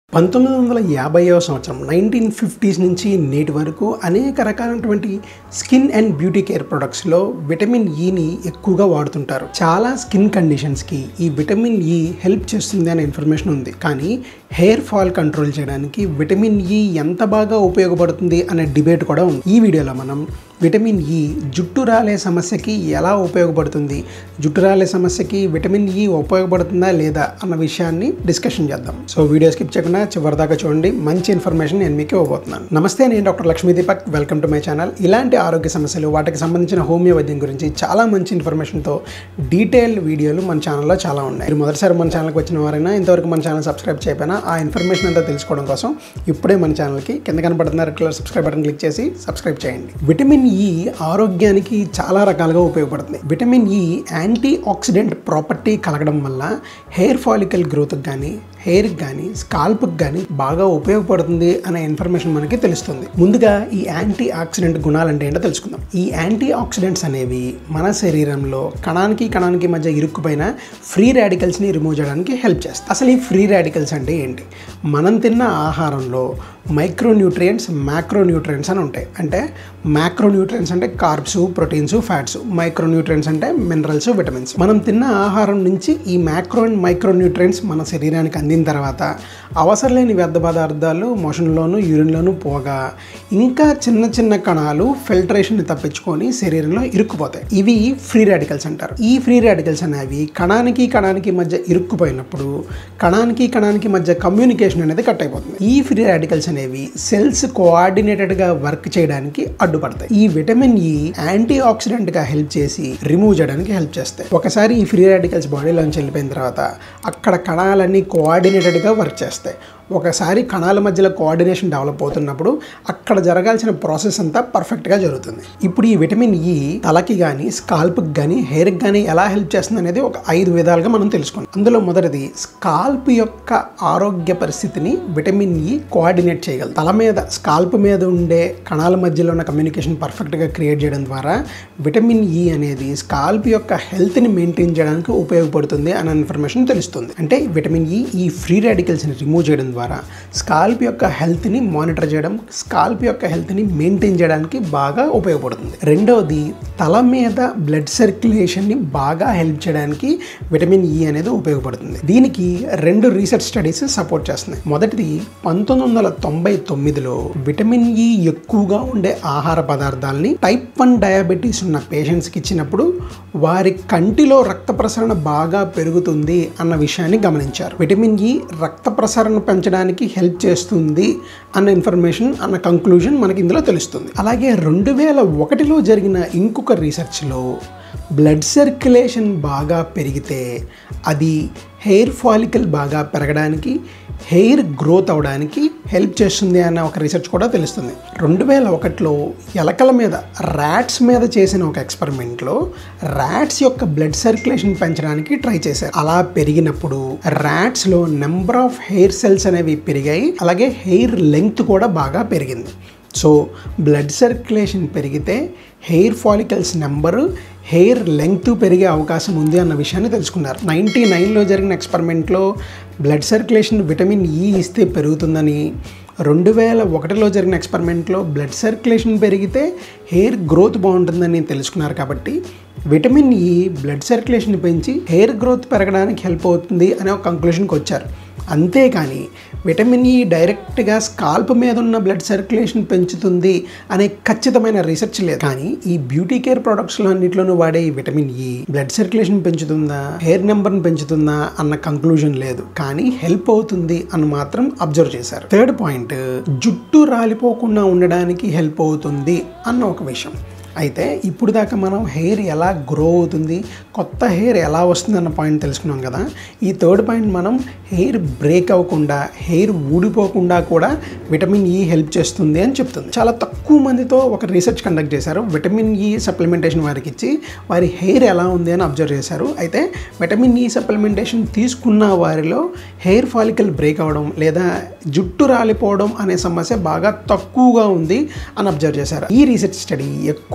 పంతొమ్మిది వందల యాభైవ సంవత్సరం నైన్టీన్ ఫిఫ్టీస్ నుంచి నేటి వరకు అనేక రకాలైనటువంటి స్కిన్ అండ్ బ్యూటీ కేర్ ప్రొడక్ట్స్లో విటమిన్ ఈని ఎక్కువగా వాడుతుంటారు చాలా స్కిన్ కండిషన్స్కి ఈ విటమిన్ ఈ హెల్ప్ చేస్తుంది అనే ఇన్ఫర్మేషన్ ఉంది కానీ హెయిర్ ఫాల్ కంట్రోల్ చేయడానికి విటమిన్ ఈ ఎంత బాగా ఉపయోగపడుతుంది అనే డిబేట్ కూడా ఉంది ఈ వీడియోలో మనం విటమిన్ ఈ జుట్టు రాలే సమస్యకి ఎలా ఉపయోగపడుతుంది జుట్టు రాలే సమస్యకి విటమిన్ ఈ ఉపయోగపడుతుందా లేదా అన్న విషయాన్ని డిస్కషన్ చేద్దాం సో వీడియో స్కిప్ చేయకుండా చివరిదాకా చూడండి మంచి ఇన్ఫర్మేషన్ నేను మీకు ఇవ్వబోతున్నాను నమస్తే నేను doctor Lakshmi Deepak welcome to my channel ఇలాంటి ఆరోగ్య సమస్యలు వాటికి సంబంధించిన హోమియో వైద్యం గురించి చాలా మంచి ఇన్ఫర్మేషన్తో డీటెయిల్ వీడియోలు మన ఛానల్లో చాలా ఉన్నాయి మీరు మొదటిసారి మన ఛానల్కి వచ్చిన వారైనా ఇంతవరకు మన ఛానల్ సబ్స్క్రైబ్ చేయకపోయినా ఆ ఇన్ఫర్మేషన్ అంతా తెలుసుకోవడం కోసం ఇప్పుడే మన ఛానల్కి కింద కనపడుతున్న red colour subscribe button click చేసి సబ్స్క్రైబ్ చేయండి విటమిన్ ఈ ఆరోగ్యానికి చాలా రకాలుగా ఉపయోగపడుతుంది vitamin E anti oxidant property కలగడం వల్ల హెయిర్ ఫాలికల్ గ్రోత్కి కానీ హెయిర్కి కానీ స్కాల్ప్కి కానీ బాగా ఉపయోగపడుతుంది అనే ఇన్ఫర్మేషన్ మనకి తెలుస్తుంది ముందుగా ఈ యాంటీ ఆక్సిడెంట్ గుణాలు అంటే ఏంటో తెలుసుకుందాం ఈ యాంటీ ఆక్సిడెంట్స్ అనేవి మన శరీరంలో కణానికి కణానికి మధ్య ఇరుక్కుపోయిన ఫ్రీ రాడికల్స్ని రిమూవ్ చేయడానికి హెల్ప్ చేస్తాయి అసలు ఈ ఫ్రీ రాడికల్స్ అంటే ఏంటి మనం తిన్న ఆహారంలో మైక్రోన్యూట్రియంట్స్ మ్యాక్రోన్యూట్రియంట్స్ అని ఉంటాయి అంటే మ్యాక్రోన్యూట్రియంట్స్ అంటే కార్బ్స్ ప్రోటీన్స్ ఫ్యాట్స్ మైక్రోన్యూట్రియంట్స్ అంటే మినరల్స్ విటమిన్స్ మనం తిన్న ఆహారం నుంచి ఈ మ్యాక్రో అండ్ మైక్రోన్యూట్రియంట్స్ మన శరీరానికి అందిన తర్వాత అవసరం లేని వ్యర్థ పదార్థాలు మోషన్లోను యూరిన్లోను పోగా ఇంకా చిన్న చిన్న కణాలు ఫిల్టరేషన్ తప్పించుకొని శరీరంలో ఇరుక్కుపోతాయి ఇవి ఫ్రీ రాడికల్స్ అంటారు ఈ ఫ్రీ రాడికల్స్ అనేవి కణానికి కణానికి మధ్య ఇరుక్కుపోయినప్పుడు కణానికి కణానికి మధ్య కమ్యూనికేషన్ అనేది కట్ అయిపోతుంది ఈ ఫ్రీ రాడికల్స్ అనేవి సెల్స్ కోఆర్డినేటెడ్గా వర్క్ చేయడానికి అడ్డుపడతాయి ఈ విటమిన్ ఈ యాంటీ ఆక్సిడెంట్గా హెల్ప్ చేసి రిమూవ్ చేయడానికి హెల్ప్ చేస్తాయి ఒకసారి ఈ ఫ్రీ రాడికల్స్ బాడీలోంచి వెళ్ళిపోయిన తర్వాత అక్కడ కణాలన్నీ కోఆర్డినేటెడ్గా వర్క్ చేస్తాయి ఒకసారి కణాల మధ్యలో కోఆర్డినేషన్ డెవలప్ అవుతున్నప్పుడు అక్కడ జరగాల్సిన ప్రాసెస్ అంతా పర్ఫెక్ట్గా జరుగుతుంది ఇప్పుడు ఈ విటమిన్ ఈ తలకి కానీ స్కాల్ప్కి కానీ హెయిర్కి కానీ ఎలా హెల్ప్ చేస్తుంది అనేది ఒక ఐదు విధాలుగా మనం తెలుసుకున్నాం అందులో మొదటిది స్కాల్ప్ యొక్క ఆరోగ్య పరిస్థితిని విటమిన్ ఈ కోఆర్డినేట్ చేయగలదు తల మీద స్కాల్ప్ మీద ఉండే కణాల మధ్యలో ఉన్న కమ్యూనికేషన్ పర్ఫెక్ట్గా క్రియేట్ చేయడం ద్వారా విటమిన్ ఈ అనేది స్కాల్ప్ యొక్క హెల్త్ని మెయింటైన్ చేయడానికి ఉపయోగపడుతుంది అనే ఇన్ఫర్మేషన్ తెలుస్తుంది అంటే విటమిన్ ఈ ఈ ఫ్రీ రాడికల్స్ని రిమూవ్ చేయడం ద్వారా స్కాల్ప్ యొక్క హెల్త్ని మానిటర్ చేయడం స్కాల్ప్ యొక్క హెల్త్ని మెయింటైన్ చేయడానికి బాగా ఉపయోగపడుతుంది రెండవది తల మీద బ్లడ్ సర్క్యులేషన్ని బాగా హెల్ప్ చేయడానికి విటమిన్ ఈ అనేది ఉపయోగపడుతుంది దీనికి రెండు రీసెర్చ్ స్టడీస్ సపోర్ట్ చేస్తున్నాయి మొదటిది పంతొమ్మిది వందల తొంభై తొమ్మిదిలో విటమిన్ ఈ ఎక్కువగా ఉండే ఆహార పదార్థాలని టైప్ వన్ డయాబెటీస్ ఉన్న పేషెంట్స్కి ఇచ్చినప్పుడు వారి కంటిలో రక్త ప్రసరణ బాగా పెరుగుతుంది అన్న విషయాన్ని గమనించారు విటమిన్ ఈ రక్త ప్రసరణ పెంచడానికి హెల్ప్ చేస్తుంది అన్న ఇన్ఫర్మేషన్ అన్న కంక్లూజన్ మనకి ఇందులో తెలుస్తుంది అలాగే రెండు వేల ఒకటిలో జరిగిన ఇంకొక రీసెర్చ్లో బ్లడ్ సర్క్యులేషన్ బాగా పెరిగితే అది హెయిర్ ఫాలికల్ బాగా పెరగడానికి హెయిర్ గ్రోత్ అవడానికి హెల్ప్ చేస్తుంది అన్న ఒక రీసెర్చ్ కూడా తెలుస్తుంది రెండు వేల ఒకటిలో ఎలకల మీద ర్యాట్స్ మీద చేసిన ఒక ఎక్స్పెరిమెంట్లో ర్యాట్స్ యొక్క బ్లడ్ సర్క్యులేషన్ పెంచడానికి ట్రై చేశారు అలా పెరిగినప్పుడు ర్యాట్స్లో నెంబర్ ఆఫ్ హెయిర్ సెల్స్ అనేవి పెరిగాయి అలాగే హెయిర్ లెంగ్త్ కూడా బాగా పెరిగింది సో బ్లడ్ సర్క్యులేషన్ పెరిగితే hair follicles number hair length పెరిగే అవకాశం ఉంది అన్న విషయాన్ని తెలుసుకున్నారు నైంటీ నైన్లో జరిగిన ఎక్స్పెరిమెంట్లో బ్లడ్ సర్క్యులేషన్ విటమిన్ ఈ ఇస్తే పెరుగుతుందని రెండు వేల ఒకటిలో జరిగిన ఎక్స్పెరిమెంట్లో బ్లడ్ సర్క్యులేషన్ పెరిగితే హెయిర్ గ్రోత్ బాగుంటుందని తెలుసుకున్నారు కాబట్టి విటమిన్ ఈ బ్లడ్ సర్క్యులేషన్ పెంచి హెయిర్ గ్రోత్ పెరగడానికి హెల్ప్ అవుతుంది అనే ఒక కంక్లూషన్కి వచ్చారు అంతేకాని విటమిన్ ఈ డైరెక్ట్గా స్కాల్ప్ మీద ఉన్న బ్లడ్ సర్క్యులేషన్ పెంచుతుంది అనే ఖచ్చితమైన రీసెర్చ్ లేదు కానీ ఈ బ్యూటీ కేర్ ప్రొడక్ట్స్లో అన్నింటిలోనూ వాడే ఈ vitamin E blood circulation పెంచుతుందా hair నెంబర్ని పెంచుతుందా అన్న కంక్లూజన్ లేదు కానీ హెల్ప్ అవుతుంది అని మాత్రం అబ్జర్వ్ చేశారు థర్డ్ పాయింట్ జుట్టు రాలిపోకుండా ఉండడానికి హెల్ప్ అవుతుంది అన్న ఒక విషయం అయితే ఇప్పుడు దాకా మనం హెయిర్ ఎలా గ్రో అవుతుంది కొత్త హెయిర్ ఎలా వస్తుంది అన్న పాయింట్ తెలుసుకున్నాం కదా ఈ థర్డ్ పాయింట్ మనం హెయిర్ బ్రేక్ అవ్వకుండా హెయిర్ ఊడిపోకుండా కూడా విటమిన్ ఈ హెల్ప్ చేస్తుంది అని చెప్తుంది చాలా తక్కువ మందితో ఒక రీసెర్చ్ కండక్ట్ చేశారు విటమిన్ ఈ సప్లిమెంటేషన్ వారికి ఇచ్చి వారి హెయిర్ ఎలా ఉంది అని అబ్జర్వ్ చేశారు అయితే విటమిన్ ఈ సప్లిమెంటేషన్ తీసుకున్న వారిలో హెయిర్ ఫాలికల్ బ్రేక్ అవ్వడం లేదా జుట్టు రాలిపోవడం అనే సమస్య బాగా తక్కువగా ఉంది అని అబ్జర్వ్ చేశారు ఈ రీసెర్చ్ స్టడీ ఎక్కువ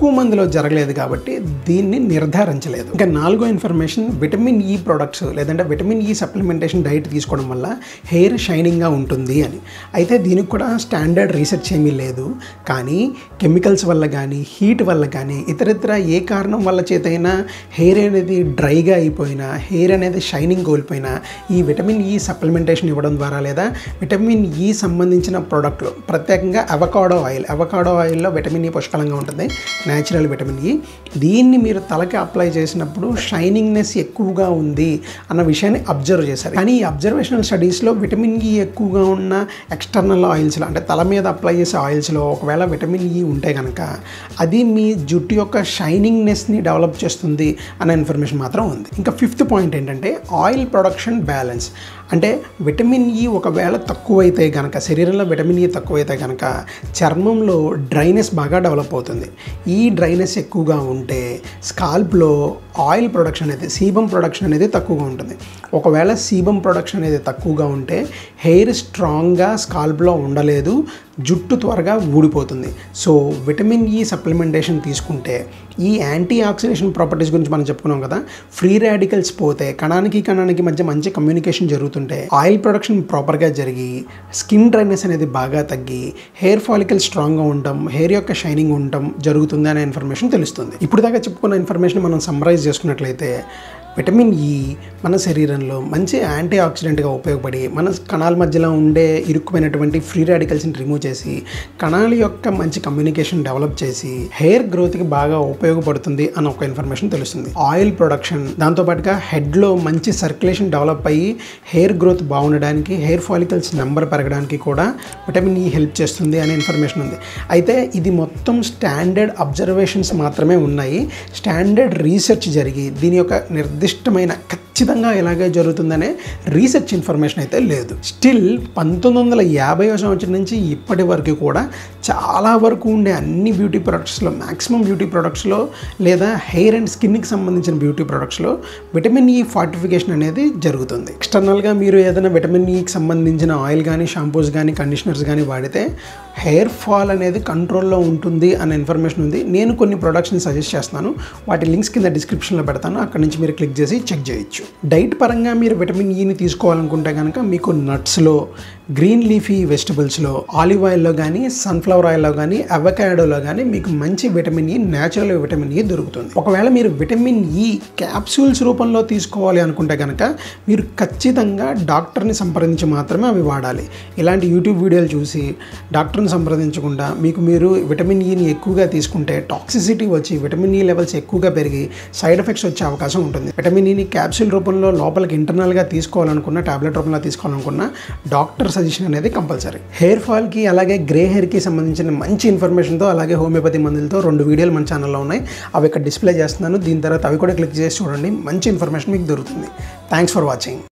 ఎక్కువ మందిలో జరగలేదు కాబట్టి దీన్ని నిర్ధారించలేదు ఇంకా నాలుగో ఇన్ఫర్మేషన్ విటమిన్ ఈ ప్రొడక్ట్స్ లేదంటే విటమిన్ ఈ సప్లిమెంటేషన్ డైట్ తీసుకోవడం వల్ల హెయిర్ షైనింగ్గా ఉంటుంది అని అయితే దీనికి కూడా స్టాండర్డ్ రీసెర్చ్ ఏమీ లేదు కానీ కెమికల్స్ వల్ల కానీ హీట్ వల్ల కానీ ఇతరితర ఏ కారణం వల్ల చేతైనా హెయిర్ అనేది డ్రైగా అయిపోయినా హెయిర్ అనేది షైనింగ్ కోల్పోయినా ఈ విటమిన్ ఈ సప్లిమెంటేషన్ ఇవ్వడం ద్వారా లేదా విటమిన్ ఈ సంబంధించిన ప్రోడక్ట్లు ప్రత్యేకంగా అవకాడో ఆయిల్ అవకాడో ఆయిల్లో విటమిన్ ఈ పుష్కలంగా ఉంటుంది న్యాచురల్ విటమిన్ ఈ దీన్ని మీరు తలకి అప్లై చేసినప్పుడు షైనింగ్నెస్ ఎక్కువగా ఉంది అన్న విషయాన్ని అబ్జర్వ్ చేశారు కానీ ఈ అబ్జర్వేషనల్ స్టడీస్లో విటమిన్ ఈ ఎక్కువగా ఉన్న ఎక్స్టర్నల్ ఆయిల్స్లో అంటే తల మీద అప్లై చేసే ఆయిల్స్లో ఒకవేళ విటమిన్ ఈ ఉంటే కనుక అది మీ జుట్టు యొక్క షైనింగ్నెస్ని డెవలప్ చేస్తుంది అన్న ఇన్ఫర్మేషన్ మాత్రం ఉంది ఇంకా ఫిఫ్త్ పాయింట్ ఏంటంటే ఆయిల్ ప్రొడక్షన్ బ్యాలెన్స్ అంటే విటమిన్ ఈ ఒకవేళ తక్కువైతే కనుక శరీరంలో విటమిన్ ఈ తక్కువైతే కనుక చర్మంలో డ్రైనెస్ బాగా డెవలప్ అవుతుంది ఈ డ్రైనెస్ ఎక్కువగా ఉంటే స్కాల్ప్లో ఆయిల్ ప్రొడక్షన్ అనేది సీబం ప్రొడక్షన్ అనేది తక్కువగా ఉంటుంది ఒకవేళ సీబం ప్రొడక్షన్ అనేది తక్కువగా ఉంటే హెయిర్ స్ట్రాంగ్గా స్కాల్ప్లో ఉండలేదు జుట్టు త్వరగా ఊడిపోతుంది సో విటమిన్ ఈ సప్లిమెంటేషన్ తీసుకుంటే ఈ యాంటీ ఆక్సిడేషన్ ప్రాపర్టీస్ గురించి మనం చెప్పుకున్నాం కదా ఫ్రీ రాడికల్స్ పోతే కణానికి కణానికి మధ్య మంచి కమ్యూనికేషన్ జరుగుతుంటే ఆయిల్ ప్రొడక్షన్ ప్రాపర్గా జరిగి స్కిన్ డ్రైనెస్ అనేది బాగా తగ్గి హెయిర్ ఫాలికల్ స్ట్రాంగ్గా ఉండటం హెయిర్ యొక్క షైనింగ్ ఉండటం జరుగుతుంది అనే ఇన్ఫర్మేషన్ తెలుస్తుంది ఇప్పుడు దాకా చెప్పుకున్న ఇన్ఫర్మేషన్ మనం సమ్మరైజ్ చేసుకున్నట్లయితే విటమిన్ ఈ మన శరీరంలో మంచి యాంటీ ఆక్సిడెంట్గా ఉపయోగపడి మన కణాల మధ్యలో ఉండే ఇరుక్కుపోయినటువంటి ఫ్రీ రాడికల్స్ని రిమూవ్ చేసి కణాల యొక్క మంచి కమ్యూనికేషన్ డెవలప్ చేసి హెయిర్ గ్రోత్కి బాగా ఉపయోగపడుతుంది అని ఒక ఇన్ఫర్మేషన్ తెలుస్తుంది ఆయిల్ ప్రొడక్షన్ దాంతోపాటుగా హెడ్లో మంచి సర్క్యులేషన్ డెవలప్ అయ్యి హెయిర్ గ్రోత్ బాగుండడానికి హెయిర్ ఫాలికల్స్ నెంబర్ పెరగడానికి కూడా విటమిన్ ఈ హెల్ప్ చేస్తుంది అనే ఇన్ఫర్మేషన్ ఉంది అయితే ఇది మొత్తం స్టాండర్డ్ అబ్జర్వేషన్స్ మాత్రమే ఉన్నాయి స్టాండర్డ్ రీసెర్చ్ జరిగి దీని యొక్క నిర్దిష్టమైన ఖచ్చితంగా ఎలాగే జరుగుతుందనే రీసెర్చ్ ఇన్ఫర్మేషన్ అయితే లేదు స్టిల్ పంతొమ్మిది వందల యాభై సంవత్సరం నుంచి ఇప్పటి వరకు కూడా చాలా వరకు ఉండే అన్ని బ్యూటీ ప్రొడక్ట్స్లో మ్యాక్సిమం బ్యూటీ ప్రొడక్ట్స్లో లేదా హెయిర్ అండ్ స్కిన్కి సంబంధించిన బ్యూటీ ప్రొడక్ట్స్లో విటమిన్ ఈ ఫార్టిఫికేషన్ అనేది జరుగుతుంది ఎక్స్టర్నల్గా మీరు ఏదైనా విటమిన్ ఈకి సంబంధించిన ఆయిల్ కానీ షాంపూస్ కానీ కండిషనర్స్ కానీ వాడితే హెయిర్ ఫాల్ అనేది కంట్రోల్లో ఉంటుంది అనే ఇన్ఫర్మేషన్ ఉంది నేను కొన్ని ప్రొడక్ట్స్ని సజెస్ట్ చేస్తున్నాను వాటి లింక్స్ కింద డిస్క్రిప్షన్లో పెడతాను అక్కడ నుంచి మీరు క్లిక్ చేసి చెక్ చేయొచ్చు డైట్ పరంగా మీరు విటమిన్ ఈని తీసుకోవాలనుకుంటే కనుక మీకు నట్స్లో గ్రీన్ లీఫీ వెజిటబుల్స్లో ఆలివ్ ఆయిల్లో కానీ సన్ఫ్లవర్ ఆయిల్లో కానీ అవకాడోలో కానీ మీకు మంచి vitamin E natural vitamin E దొరుకుతుంది ఒకవేళ మీరు విటమిన్ ఈ క్యాప్సూల్స్ రూపంలో తీసుకోవాలి అనుకుంటే కనుక మీరు ఖచ్చితంగా డాక్టర్ని సంప్రదించి మాత్రమే అవి వాడాలి ఇలాంటి యూట్యూబ్ వీడియోలు చూసి డాక్టర్ని సంప్రదించకుండా మీకు మీరు విటమిన్ ఈని ఎక్కువగా తీసుకుంటే టాక్సిసిటీ వచ్చి విటమిన్ ఈ లెవెల్స్ ఎక్కువగా పెరిగి సైడ్ ఎఫెక్ట్స్ వచ్చే అవకాశం ఉంటుంది విటమిన్ ఈని క్యాప్సూల్ రూపంలో లోపలికి ఇంటర్నల్గా తీసుకోవాలనుకున్న టాబ్లెట్ రూపంలో తీసుకోవాలనుకున్న డాక్టర్ సజెషన్ అనేది కంపల్సరీ హెయిర్ ఫాల్కి అలాగే గ్రే హెయిర్కి సంబంధించిన మంచి ఇన్ఫర్మేషన్తో అలాగే హోమియోపతి మందులతో రెండు వీడియోలు మన ఛానల్లో ఉన్నాయి అవి ఇక్కడ డిస్ప్లే చేస్తున్నాను దీని తర్వాత అవి కూడా క్లిక్ చేసి చూడండి మంచి ఇన్ఫర్మేషన్ మీకు దొరుకుతుంది థ్యాంక్స్ ఫర్ వాచింగ్